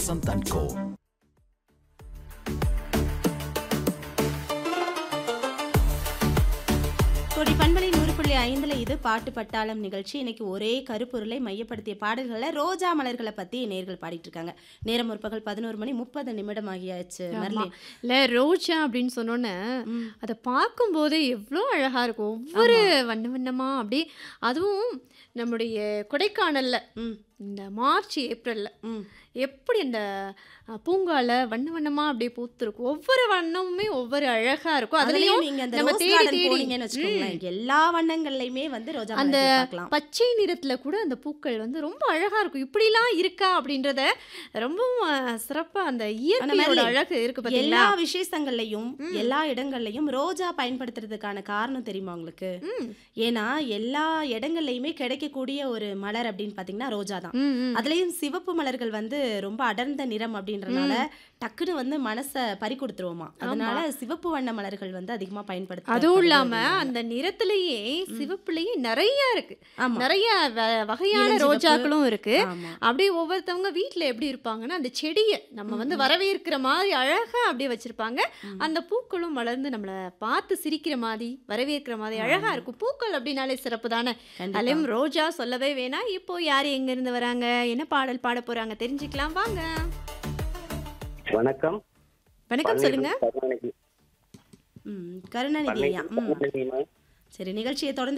Vasant and Co. கொடி பண்பலை நூறு புள்ளி ஐந்துல இது பாட்டு பட்டாளம் நிகழ்ச்சி இன்னைக்கு ஒரே கருப்பொருளை மையப்படுத்திய பாடல்களை ரோஜா மலர்களை பத்தி நேர்கள் பாடிட்டு இருக்காங்க நேரம் முற்பகல் பதினோரு மணி முப்பது நிமிடம் ஆகியாச்சு ஆமா. மெர்லின். இல்ல ரோஜா அப்படின்னு சொன்னோன்னே ம். அதை பார்க்கும்போதே எவ்வளோ அழகா இருக்கும் ஒவ்வொரு வண்ண வண்ணமா அப்படி அதுவும் நம்முடைய கொடைக்கானல்ல ம், இந்த மார்ச் ஏப்ரல்ல ம். எப்படி அந்த அஹ், பூங்கால வண்ண வண்ணமா அப்படியே பூத்திருக்கும் ஒவ்வொரு வண்ணமுமே ஒவ்வொரு அழகா இருக்கும் அதுலயும் அதுலயும் நீங்க அந்த நம்ம ரோஸ் தேடி கார்டன் தேடி போனீங்கன்னு வச்சுக்கோங்களேன் எல்லா வண்ணங்கள்லயுமே வந்து ரோஜா அந்த மலர்கள் பார்க்கலாம் பச்சை நிறத்துல கூட அந்த பூக்கள் வந்து ரொம்ப அழகா இருக்கும் இப்படிலாம் இருக்கா அப்படின்றத ரொம்பவும் அஹ், சிறப்பா அந்த இயற்கையோட மெர்லின், அழகு இருக்கு எல்லா பாத்தீங்களா விசேஷங்கள்லயும் எல்லா இடங்கள்லயும் ரோஜா பயன்படுத்துறதுக்கான காரணம் தெரியுமா உங்களுக்கு ம். ஏன்னா எல்லா இடங்கள்லயுமே கிடைக்கக்கூடிய ஒரு மலர் அப்படின்னு பாத்தீங்கன்னா ரோஜா தான் ம், ம். அதுலயும் சிவப்பு மலர்கள் வந்து ரொம்ப அடர்ந்த நிறம் அப்படின்றனால டக்குன்னு வந்து மனச பறி கொடுத்துருவோமா அதனால சிவப்பு வண்ண மலர்கள் வந்து அதிகமா பயன்படுத்த அதுவும் இல்லாம அந்த நிறத்திலேயே சிவப்புலயே நிறைய இருக்கு ஆமா நிறைய வ- வகையான இளஞ்சிவப்பு. ரோஜாக்களும் இருக்கு ஆமா அப்படியே ஒவ்வொருத்தவங்க வீட்ல எப்படி இருப்பாங்கன்னா அந்த செடியை நம்ம வந்து வரவேற்கிற மாதிரி அழகா அப்படியே வச்சிருப்பாங்க அந்த பூக்களும் மலர்ந்து நம்மள பார்த்து சிரிக்கிற மாதிரி வரவேற்கிற மாதிரி அழகா இருக்கும் பூக்கள் அப்படின்னாலே சிறப்பு தானே கண்டிப்பா. அதுலயும் ரோஜா சொல்லவே வேணாம் இப்போ யார் எங்க இருந்து வராங்க என்ன பாடல் பாட போறாங்க தெரிஞ்சுக்கலாம் வாங்க வணக்கம் வணக்கம் சொல்லுங்க கருணாநிதி ம் கருணாநிதி ஐயா ம் கருணாநிதிமா சரி நிகழ்ச்சியை தொடர்ந்து